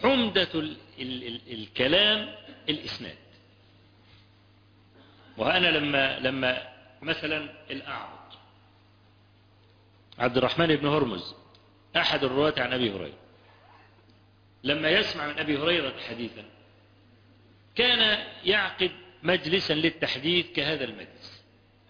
عمدة ال ال ال الكلام الإسناد وأنا لما لما مثلا الأعرض عبد الرحمن بن هرمز أحد الرواة عن أبي هريرة لما يسمع من أبي هريرة حديثا كان يعقد مجلسا للتحديث كهذا المجلس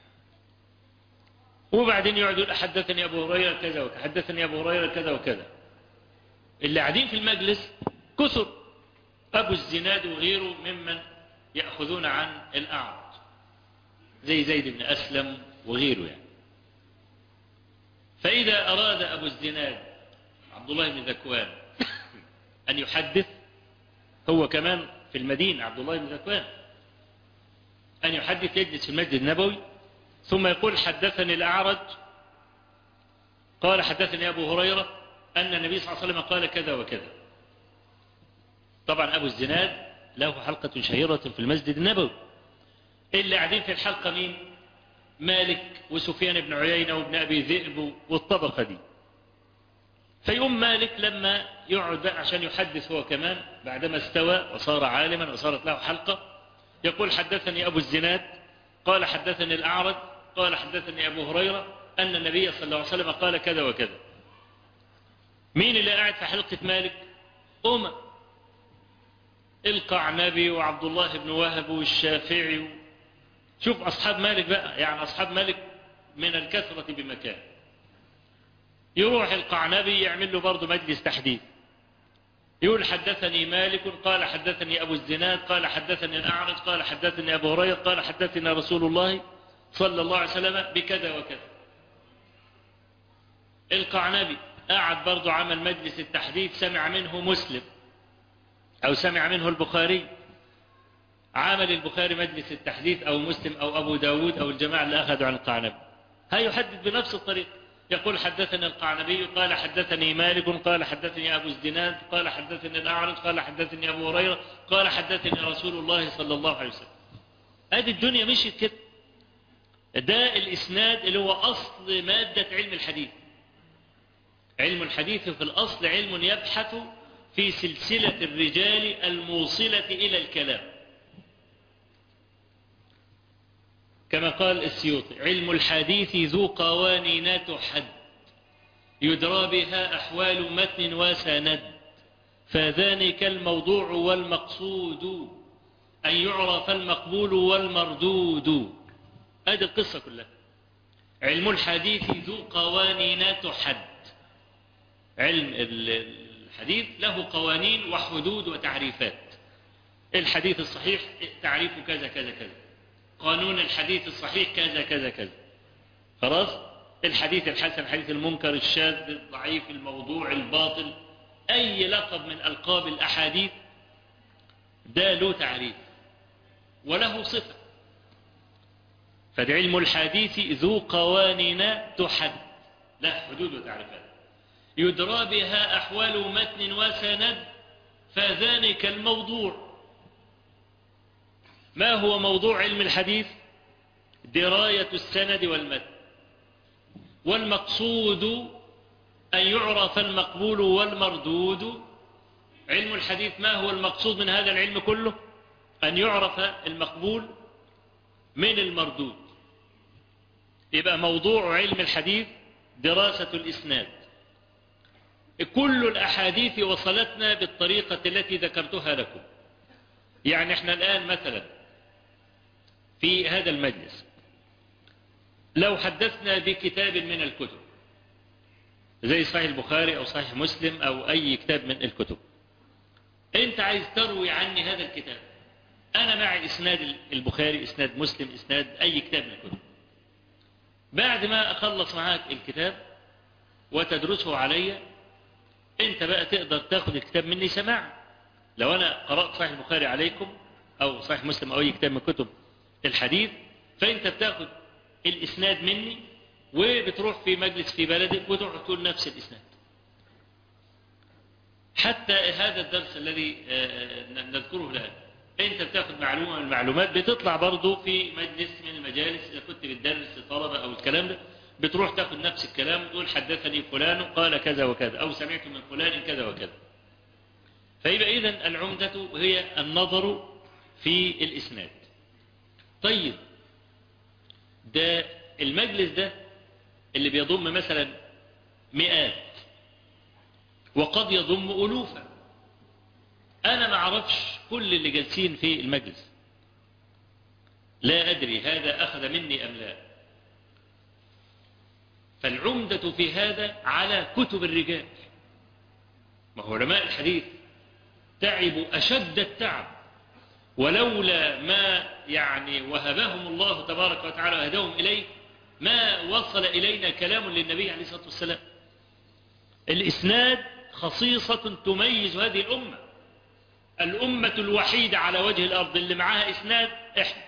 وبعدين يقعد يقول حدثني أبو هريرة كذا وكذا حدثني أبو هريرة كذا وكذا اللي قاعدين في المجلس كثر أبو الزناد وغيره ممن يأخذون عن الأعرض زي زيد بن أسلم وغيره يعني فإذا أراد أبو الزناد عبد الله بن ذكوان أن يحدث هو كمان في المدينة عبد الله بن ذكوان أن يحدث يجلس في المسجد النبوي ثم يقول حدثني الأعرج قال حدثني أبو هريرة أن النبي صلى الله عليه وسلم قال كذا وكذا طبعا أبو الزناد له حلقة شهيرة في المسجد النبوي اللي قاعدين في الحلقة مين مالك وسفيان بن عيينة وابن أبي ذئب والطبقة دي فيقوم مالك لما يقعد بقى عشان يحدث هو كمان بعدما استوى وصار عالما وصارت له حلقة يقول حدثني أبو الزناد قال حدثني الأعرج قال حدثني أبو هريرة أن النبي صلى الله عليه وسلم قال كذا وكذا مين اللي قاعد في حلقة مالك أمة القعنبي وعبد الله بن وهب والشافعي شوف أصحاب مالك بقى يعني أصحاب مالك من الكثرة بمكان يروح القعنبي يعمل له برضه مجلس تحديث يقول حدثني مالك قال حدثني أبو الزناد قال حدثني الأعرج قال حدثني أبو هريرة قال حدثنا رسول الله صلى الله عليه وسلم بكذا وكذا القعنبي قعد برضه عمل مجلس التحديث سمع منه مسلم أو سمع منه البخاري عمل البخاري مجلس التحديث أو مسلم أو أبو داود أو الجماعة اللي أخذوا عن القعنبي هيحدث بنفس الطريقة يقول حدثني القعنبي قال حدثني مالك قال حدثني أبو الزناد قال حدثني الأعرج قال حدثني أبو هريرة قال حدثني رسول الله صلى الله عليه وسلم هذه الدنيا مشيت كده ده الإسناد اللي هو أصل مادة علم الحديث علم الحديث في الأصل علم يبحث في سلسلة الرجال الموصلة إلى الكلام كما قال السيوطي علم الحديث ذو قوانين تحد يدرى بها أحوال متن وسند فذلك الموضوع والمقصود أن يعرف المقبول والمردود هذه القصة كلها علم الحديث ذو قوانين تحد علم الحديث له قوانين وحدود وتعريفات الحديث الصحيح تعريف كذا كذا كذا قانون الحديث الصحيح كذا كذا كذا خلاص الحديث الحسن الحديث المنكر الشاذ الضعيف الموضوع الباطل أي لقب من ألقاب الأحاديث ده له تعريف وله صفة فعلم الحديث ذو قوانين تحد له حدود وتعريفات يدرى بها أحوال متن وسند فذلك الموضوع ما هو موضوع علم الحديث دراية السند والمتن والمقصود أن يعرف المقبول والمردود علم الحديث ما هو المقصود من هذا العلم كله أن يعرف المقبول من المردود يبقى موضوع علم الحديث دراسة الإسناد كل الأحاديث وصلتنا بالطريقة التي ذكرتها لكم يعني احنا الآن مثلا في هذا المجلس لو حدثنا بكتاب من الكتب زي صحيح البخاري أو صحيح مسلم أو أي كتاب من الكتب أنت عايز تروي عني هذا الكتاب أنا معي إسناد البخاري إسناد مسلم إسناد أي كتاب من الكتب بعد ما أخلص معاك الكتاب وتدرسه علي أنت بقى تقدر تاخد الكتاب مني سماع لو أنا قرأت صحيح البخاري عليكم أو صحيح مسلم أو أي كتاب من كتب الحديث فأنت بتاخد الإسناد مني وبتروح في مجلس في بلدك وتقعد تقول نفس الإسناد حتى هذا الدرس الذي نذكره الآن أنت بتاخد معلومة من المعلومات بتطلع برضه في مجلس من المجالس إذا كنت بتدرس لطلبة أو الكلام ده بتروح تاخد نفس الكلام وتقول حدثني فلان قال كذا وكذا أو سمعت من فلان كذا وكذا فيبقى إذن العمدة هي النظر في الإسناد طيب ده المجلس ده اللي بيضم مثلا مئات وقد يضم ألوفا أنا ما أعرفش كل اللي جالسين في المجلس لا أدري هذا أخذ مني أم لا فالعمدة في هذا على كتب الرجال ما هو علماء الحديث تعبوا أشد التعب ولولا ما يعني وهبهم الله تبارك وتعالى وهداهم إليه ما وصل إلينا كلام للنبي عليه الصلاة والسلام الإسناد خصيصة تميز هذه الأمة الأمة الوحيدة على وجه الأرض اللي معاها إسناد إحنا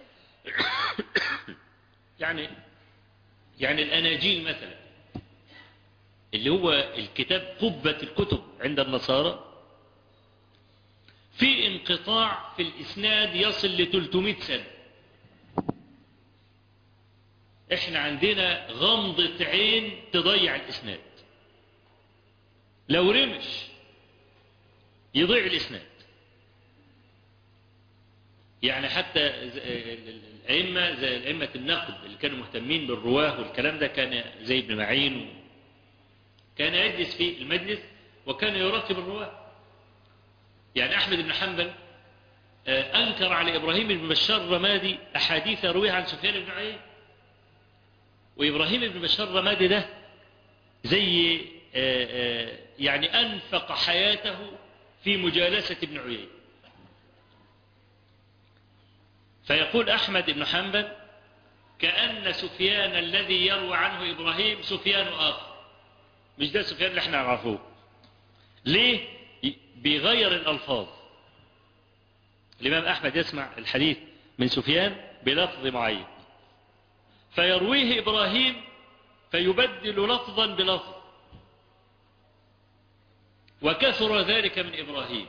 يعني يعني الأناجيل مثلا اللي هو الكتاب قبة الكتب عند النصارى في انقطاع في الإسناد يصل ل 300 سنة احنا عندنا غمضة عين تضيع الإسناد لو رمش يضيع الإسناد يعني حتى الأئمة زي الأئمة النقد اللي كانوا مهتمين بالرواه والكلام ده كان زي ابن معين كان يجلس في المجلس وكان يراقب الرواه يعني أحمد بن حنبل أنكر على إبراهيم بن بشار الرمادي أحاديث رويها عن سفيان بن عيين وإبراهيم بن بشار الرمادي ده زي يعني أنفق حياته في مجالسة ابن عيين فيقول أحمد بن حنبل كأن سفيان الذي يروى عنه إبراهيم سفيان آخر مش ده سفيان اللي احنا نعرفوه ليه بيغير الألفاظ الإمام أحمد يسمع الحديث من سفيان بلفظ معين فيرويه إبراهيم فيبدل لفظا بلفظ وكثر ذلك من إبراهيم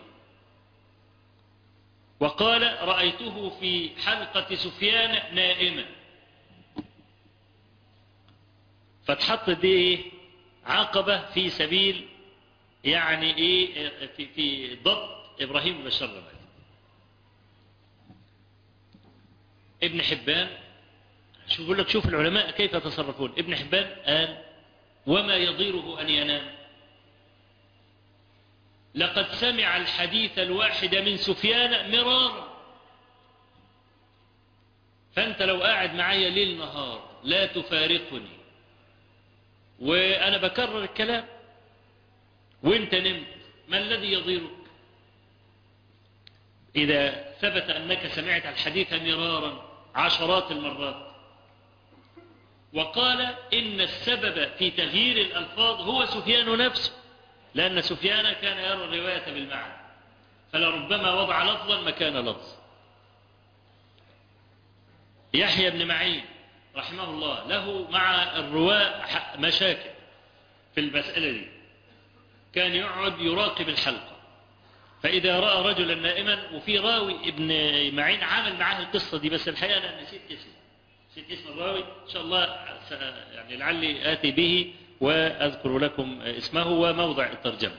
وقال رأيته في حلقة سفيان نائما فتحط دي ايه عقبة في سبيل يعني ايه في, في ضبط ابراهيم بن بشار الرمادي ابن حبان شوف يقول لك شوف العلماء كيف يتصرفون ابن حبان قال وما يضيره ان ينام لقد سمع الحديث الواحد من سفيان مرارا فانت لو قاعد معايا ليل نهار لا تفارقني وانا بكرر الكلام وانت نمت ما الذي يضيرك اذا ثبت انك سمعت الحديث مرارا عشرات المرات وقال ان السبب في تغيير الالفاظ هو سفيان نفسه لان سفيان كان يرى الروايه بالمعنى فلربما وضع لفظا مكان لفظ يحيى بن معين رحمه الله له مع الرواة مشاكل في المسألة دي كان يقعد يراقب الحلقة فإذا رأى رجلا نائما وفي راوي ابن معين عامل معاه القصة دي بس الحقيقة أنا نسيت اسمه نسيت اسم الراوي إن شاء الله يعني لعلي آتي به وأذكر لكم اسمه وموضع الترجمة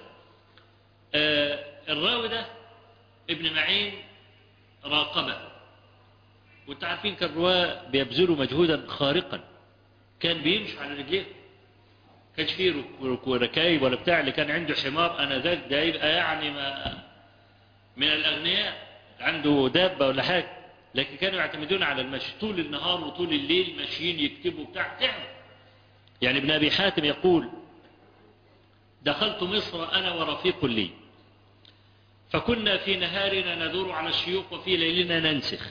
الراوي ده ابن معين راقبه وانت عارفين كان الرواة بيبذلوا مجهودا خارقا كان بيمشوا على رجليه كانش فيه ركايب ولا بتاع اللي كان عنده حمار انا ذاك ده يبقى يعني ما من الاغنياء عنده دابه ولا حاجه لكن كانوا يعتمدون على المشي طول النهار وطول الليل ماشيين يكتبوا بتاع تعب يعني ابن ابي حاتم يقول دخلت مصر انا ورفيق لي فكنا في نهارنا ندور على الشيوخ وفي ليلنا ننسخ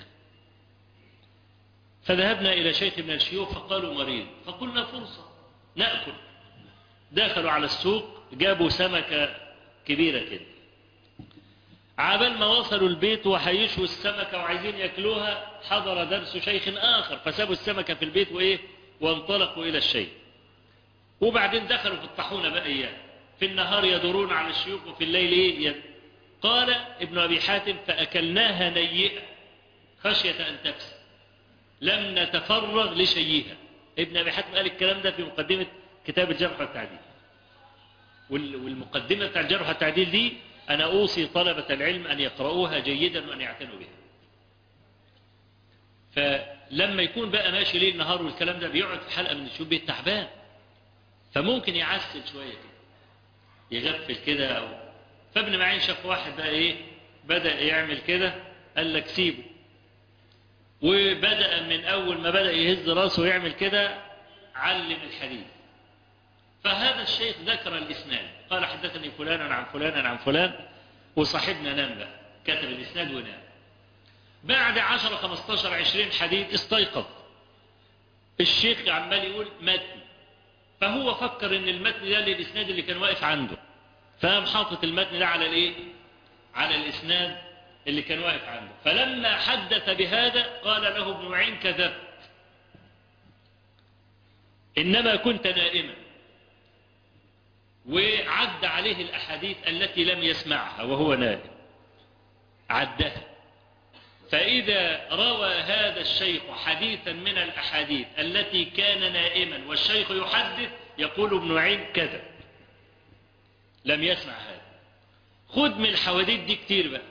فذهبنا إلى شيخ من الشيوخ فقالوا مريض فقلنا فرصة نأكل دخلوا على السوق جابوا سمكة كبيرة كده عبال ما وصلوا البيت وحيشوا السمكة وعايزين يأكلوها حضر درس شيخ آخر فسابوا السمكة في البيت وإيه وانطلقوا إلى الشيخ وبعدين دخلوا في الطحونة بقى إياه في النهار يدورون على الشيوخ وفي الليل إيه يد... قال ابن أبي حاتم فأكلناها نيئة خشية أن تفسد لم نتفرغ لشيئها ابن أبي حاتم قال الكلام ده في مقدمة كتاب الجرح والتعديل والمقدمة بتاع الجرح والتعديل دي أنا أوصي طلبة العلم أن يقرؤوها جيدا وأن يعتنوا بها فلما يكون بقى ماشي ليل نهار والكلام ده بيقعد في حلقة من الشوب تعبان فممكن يعسل شوية كده يغفل كده أو فابن معين شاف واحد بقى إيه بدأ يعمل كده قال لك سيبه وبدأ من أول ما بدأ يهز راسه ويعمل كده علم الحديث فهذا الشيخ ذكر الإسناد قال حدثني فلانا عن فلانا عن فلان وصاحبنا نام بقى كتب الإسناد ونام بعد 10 15 20 حديث استيقظ الشيخ عمال يقول متن فهو فكر ان المتن ده للإسناد اللي كان واقف عنده فقام حاطط المتن ده على الايه على الإسناد اللي كان واقف عنده فلما حدث بهذا قال له ابن معين كذبت إنما كنت نائما وعد عليه الأحاديث التي لم يسمعها وهو نائم عدها فإذا روى هذا الشيخ حديثا من الأحاديث التي كان نائما والشيخ يحدث يقول ابن معين كذب لم يسمع هذا خذ من الحواديت دي كتير بقى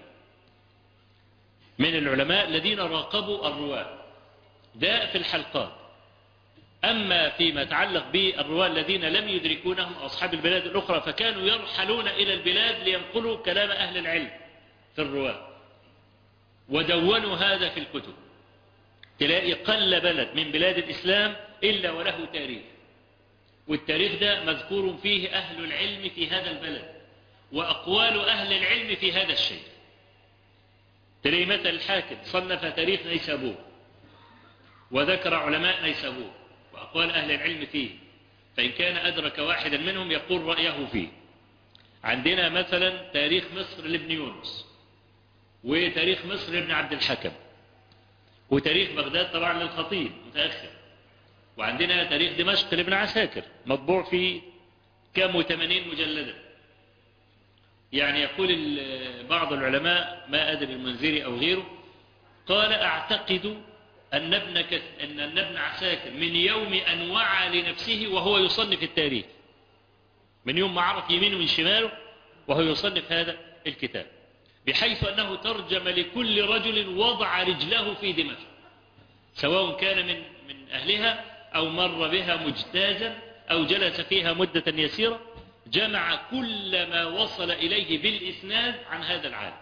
من العلماء الذين راقبوا الرواة ده في الحلقات أما فيما يتعلق بالرواة الذين لم يدركونهم أصحاب البلاد الأخرى فكانوا يرحلون إلى البلاد لينقلوا كلام أهل العلم في الرواة ودونوا هذا في الكتب تلاقي قل بلد من بلاد الإسلام إلا وله تاريخ والتاريخ ده مذكور فيه أهل العلم في هذا البلد وأقوال أهل العلم في هذا الشيء تلاقي مثل الحاكم صنف تاريخ نيسابور وذكر علماء نيسابور وأقوال أهل العلم فيه فإن كان أدرك واحدا منهم يقول رأيه فيه عندنا مثلا تاريخ مصر لابن يونس وتاريخ مصر لابن عبد الحكم وتاريخ بغداد طبعا للخطيب متأخر وعندنا تاريخ دمشق لابن عساكر مطبوع في كام وثمانين مجلدا يعني يقول بعض العلماء ما أدري المنذري أو غيره قال أعتقد أن ابن, كث... أن ابن عساكر من يوم أن وعى لنفسه وهو يصنف التاريخ من يوم ما عرف يمينه من شماله وهو يصنف هذا الكتاب بحيث أنه ترجم لكل رجل وضع رجله في دمشق سواء كان من, من أهلها أو مر بها مجتازا أو جلس فيها مدة يسيرة جمع كل ما وصل إليه بالإسناد عن هذا العالم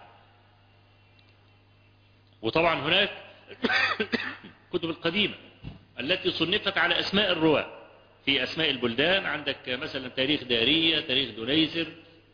وطبعا هناك كتب القديمة التي صنفت على أسماء الرواة في أسماء البلدان عندك مثلا تاريخ دارية تاريخ دنيسر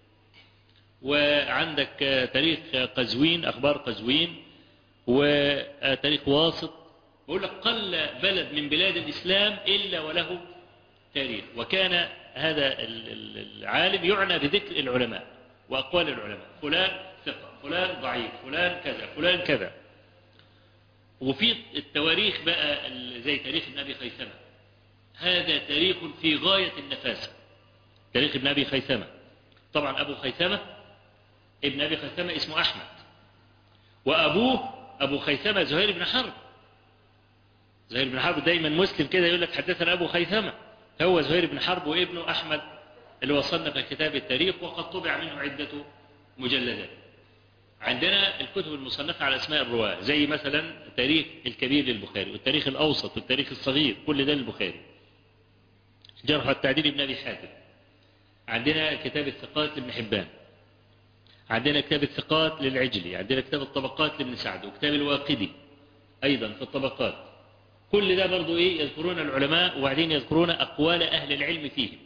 وعندك تاريخ قزوين أخبار قزوين وتاريخ واسط بقول لك قل بلد من بلاد الإسلام إلا وله تاريخ وكان هذا العالم يعنى بذكر العلماء وأقوال العلماء فلان ثقة فلان ضعيف فلان كذا فلان كذا وفي التواريخ بقى زي تاريخ ابن أبي خيثمة هذا تاريخ في غاية النفاسة تاريخ ابن أبي خيثمة طبعا أبو خيثمة ابن أبي خيثمة اسمه أحمد وأبوه أبو خيثمة زهير بن حرب زهير بن حرب دايما مسلم كده يقول لك حدثنا أبو خيثمة هو زهير بن حرب وابنه أحمد اللي وصلنا في كتاب التاريخ وقد طبع منه عدة مجلدات عندنا الكتب المصنفة على أسماء الرواة زي مثلا التاريخ الكبير للبخاري والتاريخ الأوسط والتاريخ الصغير كل ده للبخاري جرح التعديل ابن أبي حاتم عندنا كتاب الثقات لابن حبان عندنا كتاب الثقات للعجلي عندنا كتاب الطبقات لابن سعد وكتاب الواقدي أيضا في الطبقات كل ده برضو إيه يذكرون العلماء وبعدين يذكرون أقوال أهل العلم فيهم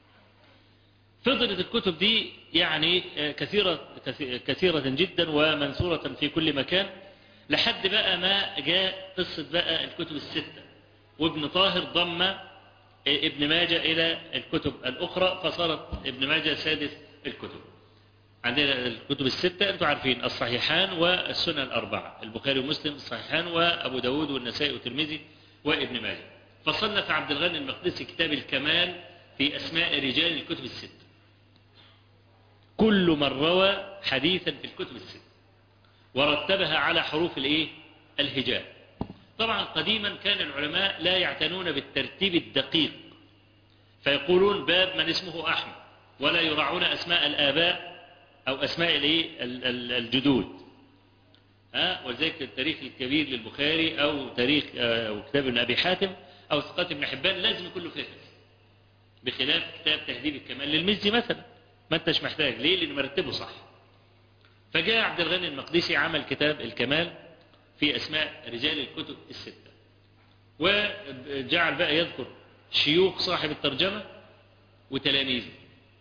فضلت الكتب دي يعني كثيرة, كثيرة جدا ومنثورة في كل مكان لحد بقى ما جاء قصة بقى الكتب الستة وابن طاهر ضم ابن ماجة إلى الكتب الأخرى فصارت ابن ماجة سادس الكتب عندنا الكتب الستة أنتم عارفين الصحيحان والسنن الأربعة البخاري ومسلم الصحيحان وأبو داود والنسائي والترمذي وابن ماجه فصنف عبد الغني المقدسي كتاب الكمال في أسماء رجال الكتب الستة كل من روى حديثا في الكتب الستة ورتبها على حروف الايه الهجاء طبعا قديما كان العلماء لا يعتنون بالترتيب الدقيق فيقولون باب من اسمه أحمد ولا يراعون أسماء الآباء أو أسماء الإيه؟ ال- ال- الجدود ها ولذلك التاريخ الكبير للبخاري أو تاريخ آه، أو كتاب ابن أبي حاتم أو ثقات ابن حبان لازم يكون له فهرس بخلاف كتاب تهذيب الكمال للمزي مثلا ما انتش محتاج ليه لأنه مرتبه صح فجاء عبد الغني المقدسي عمل كتاب الكمال في أسماء رجال الكتب الستة وجعل بقى يذكر شيوخ صاحب الترجمة وتلاميذه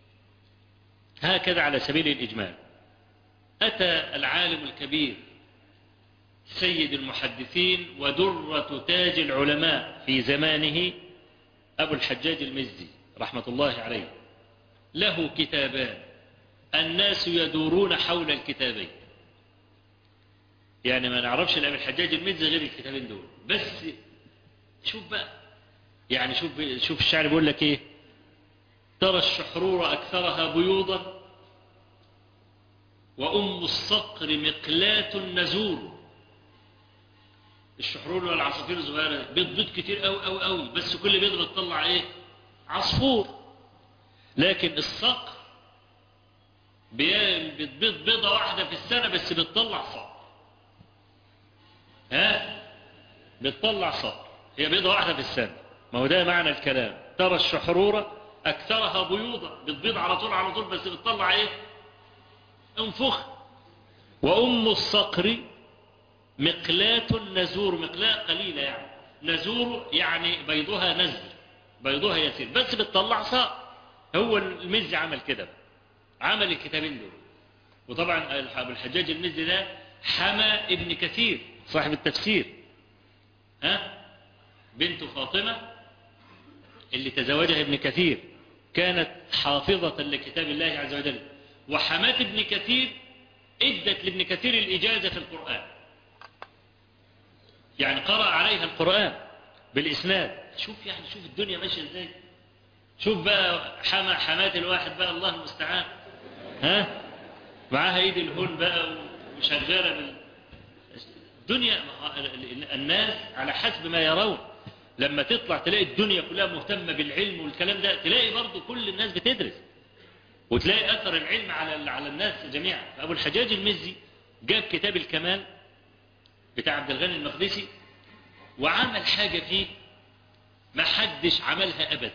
هكذا على سبيل الإجمال أتى العالم الكبير سيد المحدثين ودرة تاج العلماء في زمانه أبو الحجاج المزي رحمة الله عليه له كتابان الناس يدورون حول الكتابين يعني ما نعرفش الأبي الحجاج المزي غير الكتابين دول بس شوف بقى يعني شوف شوف الشعر بيقول لك ايه ترى الشحرور أكثرها بيوضا وأم الصقر مقلاة نزور الشحرور والعصافير الصغيرة بتبيض كتير أوي أوي أوي بس كل بيضة بتطلع إيه عصفور لكن الصقر بي- بتبيض بيضة واحدة في السنة بس بتطلع صقر ها بتطلع صقر هي بيضة واحدة في السنة ما هو ده معنى الكلام ترى الشحرورة أكثرها بيوضة بتبيض على طول على طول بس بتطلع إيه انفخ وأم الصقر مقلاة نزور مقلاة قليلة يعني نزور يعني بيضها نزل بيضها يسير بس بتطلع صقر هو المزي عمل كده عمل الكتابين دول وطبعا ابو الحجاج المزي ده حمى ابن كثير صاحب التفسير ها بنت فاطمة اللي تزوجها ابن كثير كانت حافظة لكتاب الله عز وجل وحماة ابن كثير ادت لابن كثير الإجازة في القرآن يعني قرأ عليها القرآن بالإسناد شوف يعني شوف الدنيا ماشية ازاي شوف بقى حما حمات الواحد بقى الله المستعان ها معاها ايد الهون بقى وشغالة بال... الدنيا الناس على حسب ما يرون لما تطلع تلاقي الدنيا كلها مهتمة بالعلم والكلام ده تلاقي برضو كل الناس بتدرس وتلاقي أثر العلم على على الناس جميعا فأبو الحجاج المزي جاب كتاب الكمال بتاع عبد الغني المقدسي وعمل حاجة فيه ما حدش عملها أبدا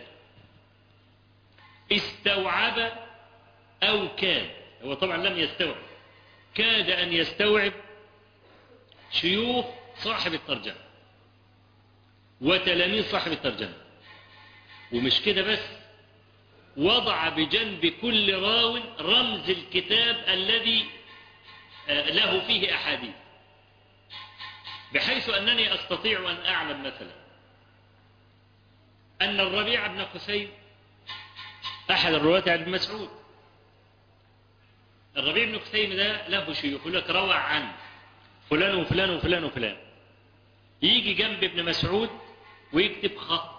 استوعب أو كاد هو طبعا لم يستوعب كاد أن يستوعب شيوخ صاحب الترجمة وتلاميذ صاحب الترجمة ومش كده بس وضع بجنب كل راو رمز الكتاب الذي له فيه أحاديث بحيث أنني أستطيع أن أعلم مثلا أن الربيع بن حسين أحد الرواة عن ابن مسعود الربيع بن حسين ده له شيوخ يقول لك روى عن فلان وفلان وفلان وفلان يجي جنب ابن مسعود ويكتب خط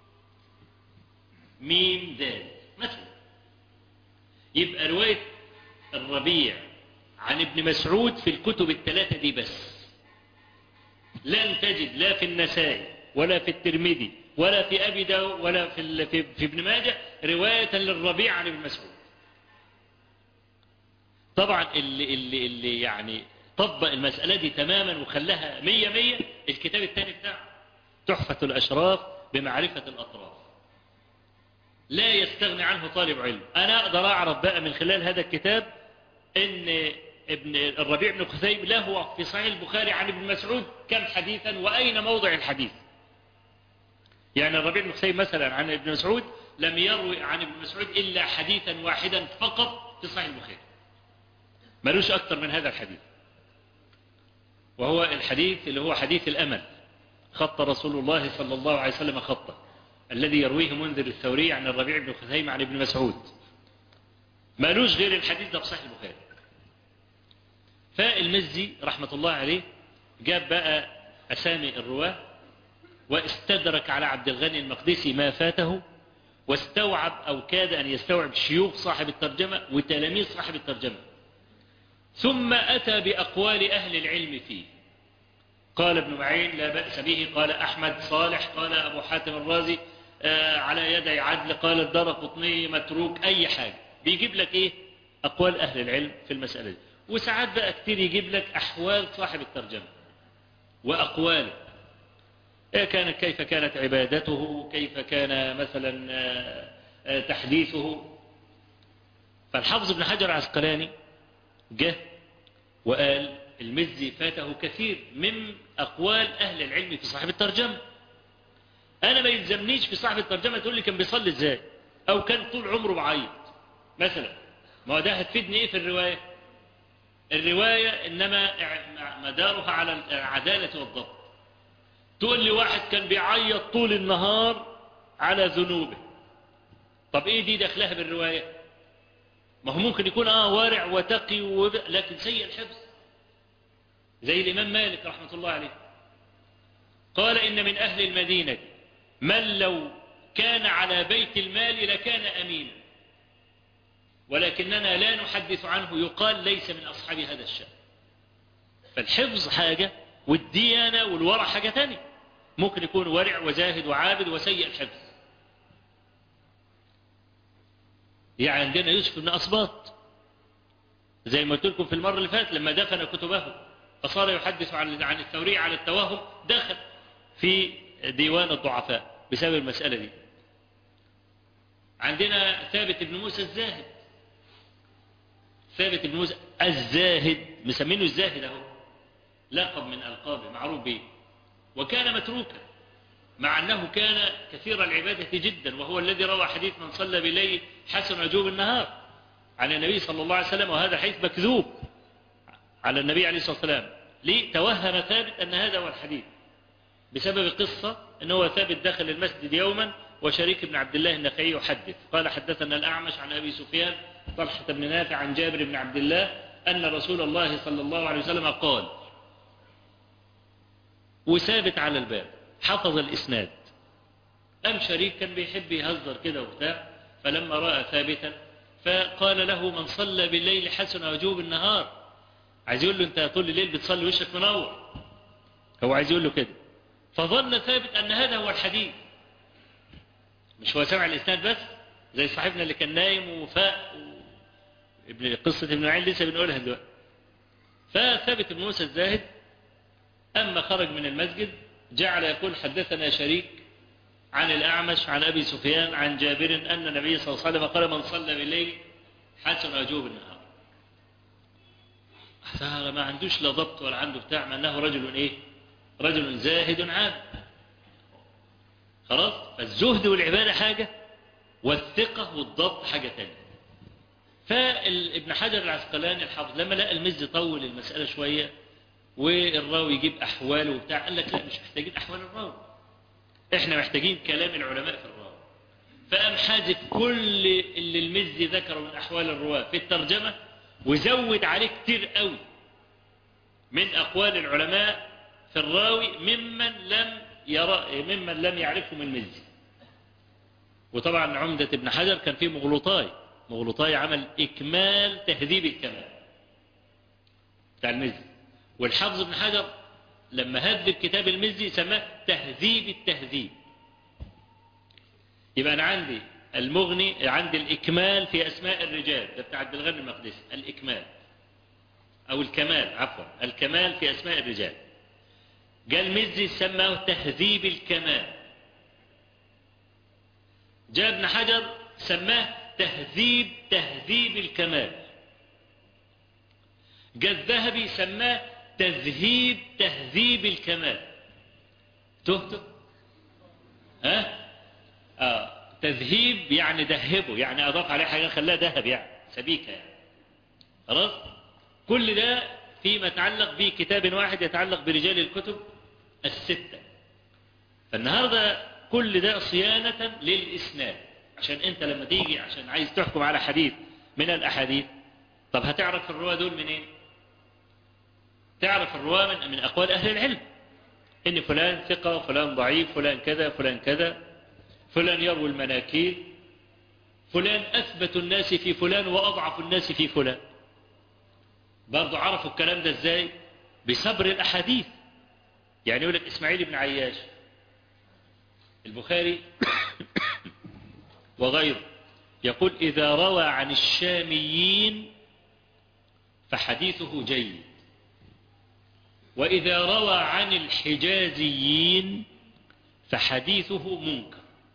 ميم دال مثلا يبقى رواية الربيع عن ابن مسعود في الكتب الثلاثة دي بس لن تجد لا في النسائي ولا في الترمذي ولا في أبي داود ولا في, في, في ابن ماجه رواية للربيع عن ابن مسعود طبعا اللي, اللي, اللي يعني طبق المسألة دي تماما وخلاها مية مية الكتاب الثاني بتاعه تحفة الأشراف بمعرفة الأطراف لا يستغني عنه طالب علم أنا أقدر أعرف بقى من خلال هذا الكتاب أن ابن الربيع بن خثيب له في صحيح البخاري عن ابن مسعود كم حديثا وأين موضع الحديث يعني الربيع بن خثيب مثلا عن ابن مسعود لم يروي عن ابن مسعود إلا حديثا واحدا فقط في صحيح البخاري ملوش أكثر من هذا الحديث وهو الحديث اللي هو حديث الأمل خط رسول الله صلى الله عليه وسلم خطه الذي يرويه منذر الثوري عن الربيع بن خثيمة عن ابن مسعود مالوش غير الحديث ده في صحيح البخاري فالمزي رحمة الله عليه جاب بقى أسامي الرواة واستدرك على عبد الغني المقدسي ما فاته واستوعب أو كاد أن يستوعب شيوخ صاحب الترجمة وتلاميذ صاحب الترجمة ثم أتى بأقوال أهل العلم فيه قال ابن معين لا بأس به قال أحمد صالح قال أبو حاتم الرازي آه على يدي عدل قال الدار قطني متروك أي حاجة بيجيب لك إيه أقوال أهل العلم في المسألة دي وساعات بقى كتير يجيب لك أحوال صاحب الترجمة وأقواله إيه كانت كيف كانت عبادته كيف كان مثلا تحديثه فالحافظ ابن حجر العسقلاني جه وقال المزي فاته كثير من أقوال أهل العلم في صاحب الترجمة أنا ما يلزمنيش في صاحب الترجمة تقول لي كان بيصلي إزاي أو كان طول عمره بعيط مثلا ما هو ده هتفيدني إيه في الرواية الرواية إنما مدارها على العدالة والضبط تقول لي واحد كان بيعيط طول النهار على ذنوبه طب إيه دي دخلها بالرواية ما هو ممكن يكون آه وارع وتقي وب... لكن سيء الحفظ زي الإمام مالك رحمة الله عليه قال إن من أهل المدينة من لو كان على بيت المال لكان أمينا ولكننا لا نحدث عنه يقال ليس من أصحاب هذا الشأن فالحفظ حاجة والديانة والورع حاجة تانية ممكن يكون ورع وزاهد وعابد وسيء الحفظ يعني عندنا يوسف بن أصباط زي ما قلت لكم في المرة اللي فاتت لما دفن كتبه فصار يحدث عن عن الثوري على التوهم دخل في ديوان الضعفاء بسبب المسألة دي عندنا ثابت بن موسى الزاهد ثابت بن موسى الزاهد مسمينه الزاهد اهو لقب من ألقابه معروف به وكان متروكا مع أنه كان كثير العبادة جدا وهو الذي روى حديث من صلى بليل حسن عجوب النهار عن النبي صلى الله عليه وسلم وهذا حديث مكذوب على النبي عليه الصلاة والسلام ليه توهم ثابت أن هذا هو الحديث بسبب قصة أنه هو ثابت دخل المسجد يوما وشريك بن عبد الله النخعي يحدث قال حدثنا الأعمش عن أبي سفيان طلحة بن نافع عن جابر بن عبد الله أن رسول الله صلى الله عليه وسلم قال وثابت على الباب حفظ الإسناد أم شريك كان بيحب يهزر كده وبتاع فلما رأى ثابتا فقال له من صلى بالليل حسن وجوب النهار عايز يقول له انت طول الليل بتصلي وشك منور هو عايز يقول له كده فظن ثابت أن هذا هو الحديث مش هو سمع الإسناد بس زي صاحبنا اللي كان نايم وفاق و... ابن قصة ابن عين لسه بنقولها دلوقتي فثابت بن موسى الزاهد أما خرج من المسجد جعل يقول حدثنا شريك عن الأعمش عن أبي سفيان عن جابر أن النبي صلى الله عليه وسلم قال من صلى بالليل حسن أجوب النهار فهذا ما عندوش لا ضبط ولا عنده بتاع ما أنه رجل إيه رجل زاهد عابد خلاص فالزهد والعبادة حاجة والثقة والضبط حاجة تانية فابن حجر العسقلاني الحافظ لما لقى المز طول المسألة شوية والراوي يجيب أحواله وبتاع قال لك لا مش محتاجين أحوال الراوي احنا محتاجين كلام العلماء في الراوي فقام حاذف كل اللي المزي ذكره من أحوال الرواة في الترجمة وزود عليه كتير قوي من أقوال العلماء في الراوي ممن لم يرى ممن لم يعرفهم المزي وطبعا عمدة ابن حجر كان فيه مغلطاي مغلطاي عمل إكمال تهذيب الكمال بتاع المزي والحافظ ابن حجر لما هذب كتاب المزي سماه تهذيب التهذيب يبقى أنا عندي المغني عندي الإكمال في أسماء الرجال ده بتاع عبد الغني المقدسي الإكمال أو الكمال عفوا الكمال في أسماء الرجال جاء المزي سماه تهذيب الكمال جاء ابن حجر سماه تهذيب تهذيب الكمال جاء الذهبي سماه تذهيب تهذيب الكمال تهته ها آه. تذهيب يعني دهبه يعني أضاف عليه حاجة خلاها ذهب يعني سبيكة يعني خلاص كل ده فيما يتعلق به كتاب واحد يتعلق برجال الكتب الستة فالنهاردة كل ده صيانة للإسناد عشان أنت لما تيجي عشان عايز تحكم على حديث من الأحاديث طب هتعرف الرواة دول منين إيه؟ تعرف الرواة من, من أقوال أهل العلم إن فلان ثقة فلان ضعيف فلان كذا فلان كذا فلان يروي المناكير فلان أثبت الناس في فلان وأضعف الناس في فلان برضو عرفوا الكلام ده ازاي بصبر الأحاديث يعني يقول لك إسماعيل بن عياش البخاري وغيره يقول إذا روى عن الشاميين فحديثه جيد وإذا روى عن الحجازيين فحديثه منكر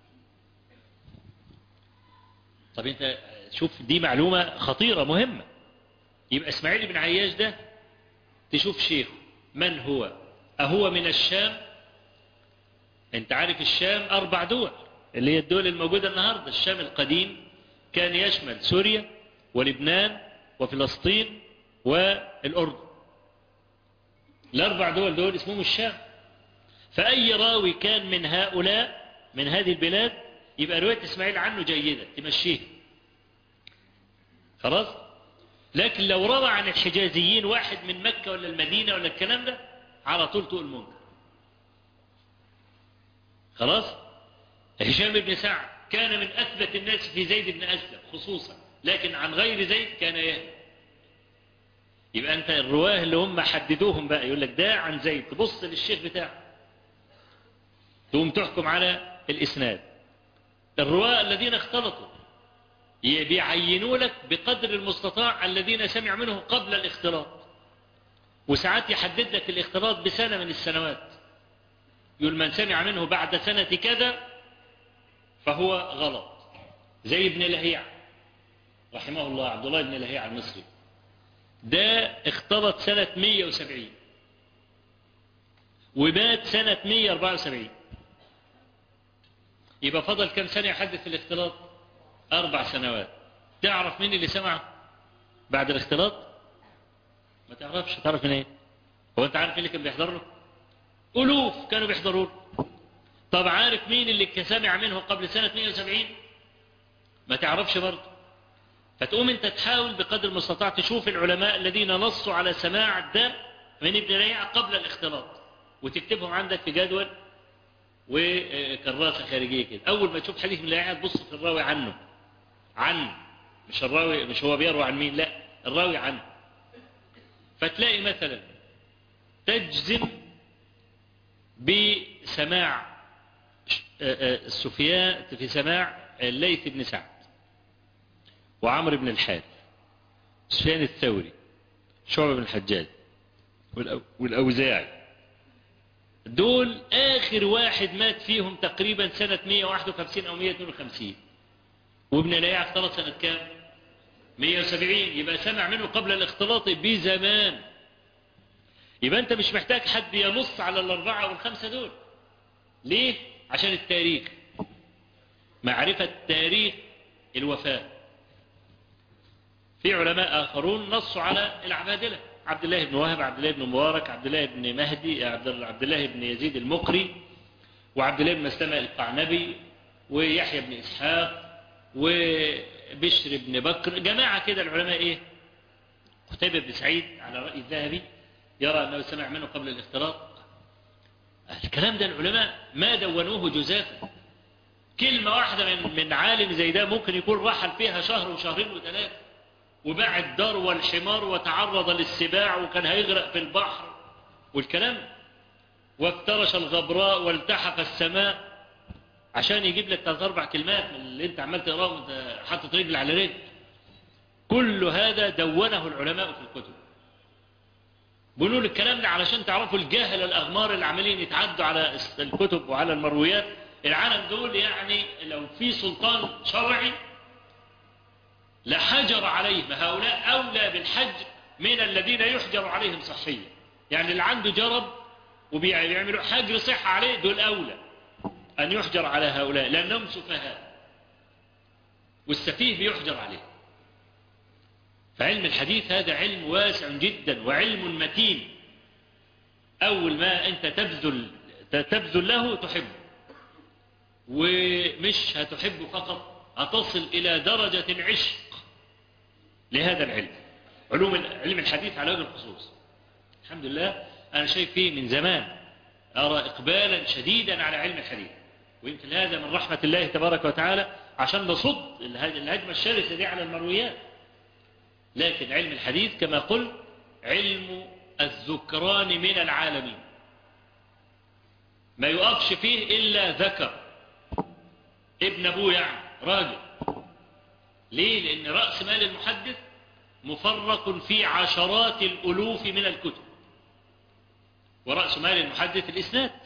طب انت شوف دي معلومة خطيرة مهمة يبقى اسماعيل بن عياش ده تشوف شيخه من هو أهو من الشام انت عارف الشام أربع دول اللي هي الدول الموجودة النهاردة الشام القديم كان يشمل سوريا ولبنان وفلسطين والأردن الأربع دول دول اسمهم الشام فأي راوي كان من هؤلاء من هذه البلاد يبقى رواية إسماعيل عنه جيدة تمشيه خلاص لكن لو روى عن الحجازيين واحد من مكة ولا المدينة ولا الكلام ده على طول تقول منكر خلاص هشام بن سعد كان من أثبت الناس في زيد بن أسلم خصوصا لكن عن غير زيد كان يهدي يبقى أنت الرواه اللي هم حددوهم بقى يقول لك ده عن زيد تبص للشيخ بتاعه تقوم تحكم على الإسناد الرواه الذين اختلطوا بيعينوا لك بقدر المستطاع الذين سمع منه قبل الاختلاط وساعات يحدد لك الاختلاط بسنة من السنوات يقول من سمع منه بعد سنة كذا فهو غلط زي ابن لهيع رحمه الله عبد الله بن لهيع المصري ده اختلط سنة 170 ومات سنة 174 يبقى فضل كم سنة يحدث في الاختلاط أربع سنوات تعرف مين اللي سمع بعد الاختلاط ما تعرفش تعرف من ايه هو انت عارف مين اللي كان بيحضر له ألوف كانوا بيحضروا له طب عارف مين اللي سمع منه قبل سنة 170 ما تعرفش برضه فتقوم انت تحاول بقدر المستطاع تشوف العلماء الذين نصوا على سماع ده من ابن ريع قبل الاختلاط وتكتبهم عندك في جدول وكراسة خارجية كده أول ما تشوف حديث من ريع تبص في الراوي عنه عن مش الراوي مش هو بيروي عن مين لا الراوي عنه فتلاقي مثلا تجزم بسماع سفيان في سماع الليث بن سعد وعمر بن الحارث سفيان الثوري شعب بن الحجاج والأوزاعي دول آخر واحد مات فيهم تقريبا سنة 151 أو 152 وابن ليع اختلط سنة كام 170 يبقى سمع منه قبل الاختلاط بزمان يبقى أنت مش محتاج حد ينص على الأربعة والخمسة دول ليه؟ عشان التاريخ معرفة تاريخ الوفاة في علماء آخرون نصوا على العبادلة عبد الله بن وهب عبد الله بن مبارك عبد الله بن مهدي عبد الله بن يزيد المقري وعبد الله بن مسلمة القعنبي ويحيى بن إسحاق وبشر بن بكر جماعة كده العلماء إيه قتيبة بن سعيد على رأي الذهبي يرى أنه سمع منه قبل الاختلاط الكلام ده العلماء ما دونوه جزافا كلمة واحدة من من عالم زي ده ممكن يكون رحل فيها شهر وشهرين وثلاثة وباع الدار والحمار وتعرض للسباع وكان هيغرق في البحر والكلام وافترش الغبراء والتحف السماء عشان يجيب لك ثلاث اربع كلمات من اللي انت عمال تقراه وانت حاطط رجل على رجل كل هذا دونه العلماء في الكتب بيقولوا الكلام ده علشان تعرفوا الجاهل الاغمار اللي عمالين يتعدوا على الكتب وعلى المرويات العالم دول يعني لو في سلطان شرعي لحجر عليهم هؤلاء أولى بالحج من الذين يحجر عليهم صحيا يعني اللي عنده جرب وبيعملوا حجر صحة عليه دول أولى أن يحجر على هؤلاء لأنهم سفهاء والسفيه بيحجر عليه فعلم الحديث هذا علم واسع جدا وعلم متين أول ما أنت تبذل تبذل له تحبه ومش هتحبه فقط هتصل إلى درجة العشق لهذا العلم علوم علم الحديث على وجه الخصوص الحمد لله أنا شايف فيه من زمان أرى إقبالا شديدا على علم الحديث ويمكن هذا من رحمة الله تبارك وتعالى عشان نصد الهجمة الشرسة دي على المرويات لكن علم الحديث كما قلت علم الذكران من العالمين ما يقفش فيه إلا ذكر ابن أبوه يعني راجل ليه لأن رأس مال المحدث مفرق في عشرات الألوف من الكتب ورأس مال المحدث الإسناد